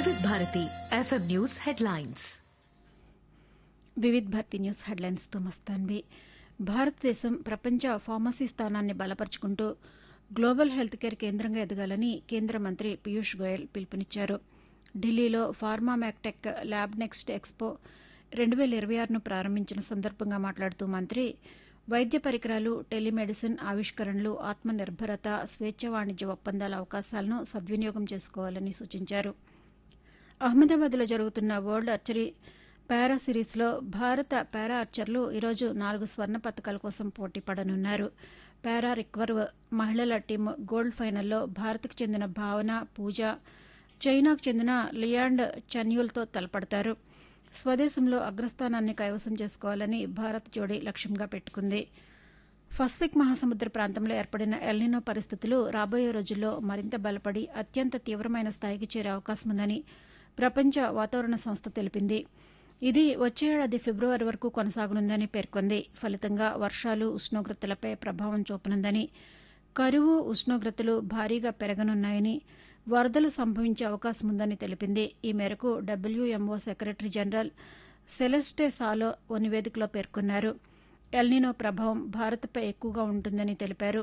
వివిధ Bharati FM news headlines Vividh Bharati news హెడ్లైన్స్తో మస్తాన్వి భారతదేశం ప్రపంచ ఫార్మసీ స్థానాన్ని బలపరుచుకుంటూ గ్లోబల్ హెల్త్ కేర్ కేంద్రంగా ఎదగాలని కేంద్ర మంత్రి పీయూష్ గోయల్ పిలుపునిచ్చారు ఢిల్లీలో ఫార్మా మ్యాక్టెక్ ల్యాబ్ నెక్స్ట్ ఎక్స్పో రెండు వేల ఇరవై ఆరును ప్రారంభించిన సందర్భంగా మాట్లాడుతూ మంత్రి వైద్య పరికరాలు టెలిమెడిసిన్ ఆవిష్కరణలు ఆత్మనిర్భరత స్వేచ్ఛ వాణిజ్య ఒప్పందాల అవకాశాలను సద్వినియోగం చేసుకోవాలని సూచించారు అహ్మదాబాద్లో జరుగుతున్న వరల్డ్ ఆర్చరీ పారా సిరీస్లో భారత పారా ఆర్చర్లు ఈరోజు నాలుగు స్వర్ణ పతకాల కోసం పోటీ పడనున్నారు పారా రిక్వర్వ్ మహిళల టీం గోల్డ్ ఫైనల్లో భారత్కు చెందిన భావన పూజ చైనాకు చెందిన లియాండ్ చన్యూల్తో తలపడతారు స్వదేశంలో అగ్రస్థానాన్ని కైవసం చేసుకోవాలని భారత్ జోడీ లక్ష్యంగా పెట్టుకుంది పసిఫిక్ మహాసముద్ర ప్రాంతంలో ఏర్పడిన ఎల్నినో పరిస్థితులు రాబోయే రోజుల్లో మరింత బలపడి అత్యంత తీవ్రమైన స్థాయికి చేరే అవకాశం ఉందని ప్రపంచ వాతావరణ సంస్థ తెలిపింది ఇది వచ్చే ఏడాది ఫిబ్రవరి వరకు కొనసాగనుందని పేర్కొంది ఫలితంగా వర్షాలు ఉష్ణోగ్రతలపై ప్రభావం చూపనుందని కరువు ఉష్ణోగ్రతలు భారీగా పెరగనున్నాయని వరదలు సంభవించే అవకాశం ఉందని తెలిపింది ఈ మేరకు WMO secretary general Celeste Saulo ఓ నివేదికలో పేర్కొన్నారు ఎల్నినో ప్రభావం భారత్పై ఎక్కువగా ఉంటుందని తెలిపారు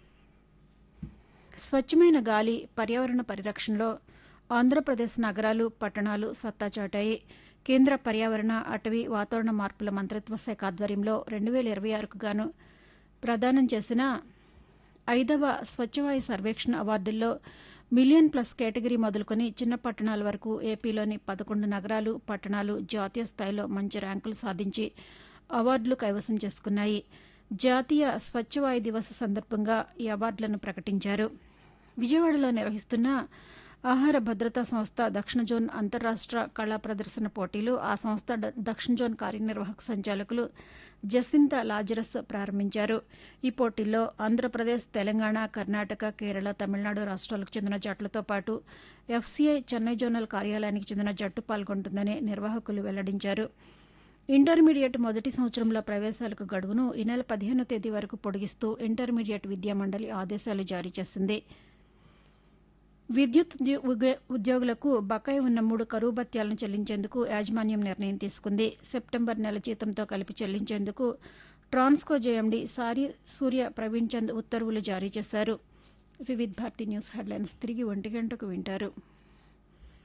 స్వచ్ఛమైన గాలి పర్యావరణ పరిరక్షణలో ఆంధ్రప్రదేశ్ నగరాలు పట్టణాలు సత్తా చాటాయి కేంద్ర పర్యావరణ అటవీ వాతావరణ మార్పుల మంత్రిత్వ శాఖ ఆధ్వర్యంలో రెండు వేల ఇరవై ఆరుకు గాను ప్రదానం చేసిన ఐదవ స్వచ్ఛవాయు సర్వేక్షణ అవార్డుల్లో మిలియన్ ప్లస్ కేటగిరీ మొదలుకొని చిన్న పట్టణాల వరకు ఏపీలోని పదకొండు నగరాలు పట్టణాలు జాతీయ స్థాయిలో మంచి ర్యాంకులు సాధించి అవార్డులు కైవసం చేసుకున్నాయి జాతీయ స్వచ్ఛవాయు దివస్ సందర్భంగా ఈ అవార్డులను ప్రకటించారు విజయవాడలో నిర్వహిస్తున్న ఆహార భద్రతా సంస్థ దక్షిణ జోన్ అంతర్రాష్ట్ర కళా ప్రదర్శన పోటీలు ఆ సంస్థ ద- దక్షిణ జోన్ కార్యనిర్వాహక సంచాలకులు జసింత లాజరస్ ప్రారంభించారు ఈ పోటీల్లో ఆంధ్రప్రదేశ్ తెలంగాణ కర్ణాటక కేరళ తమిళనాడు రాష్ట్రాలకు చెందిన జట్లతో పాటు ఎఫ్సీఐ చెన్నై జోనల్ కార్యాలయానికి చెందిన జట్టు పాల్గొంటుందని నిర్వాహకులు వెల్లడించారు ఇంటర్మీడియట్ మొదటి సంవత్సరంలో ప్రవేశాలకు గడువును ఈ నెల పదిహేనో తేదీ వరకు పొడిగిస్తూ ఇంటర్మీడియట్ విద్యా మండలి ఆదేశాలు జారీ చేసింది విద్యుత్ ఉద్యో- ఉగ- ఉద్యోగులకు బకాయి ఉన్న మూడు కరువు భత్యాలను చెల్లించేందుకు యాజమాన్యం నిర్ణయం తీసుకుంది సెప్టెంబర్ నెల జీతంతో కలిపి చెల్లించేందుకు ట్రాన్స్కో జేఎండీ సారి సూర్య ప్రవీణ్ చంద్ ఉత్తర్వులు జారీ చేశారు వివిధ్ భారతి న్యూస్ హెడ్లైన్స్ తిరిగి ఒంటి గంటకు వింటారు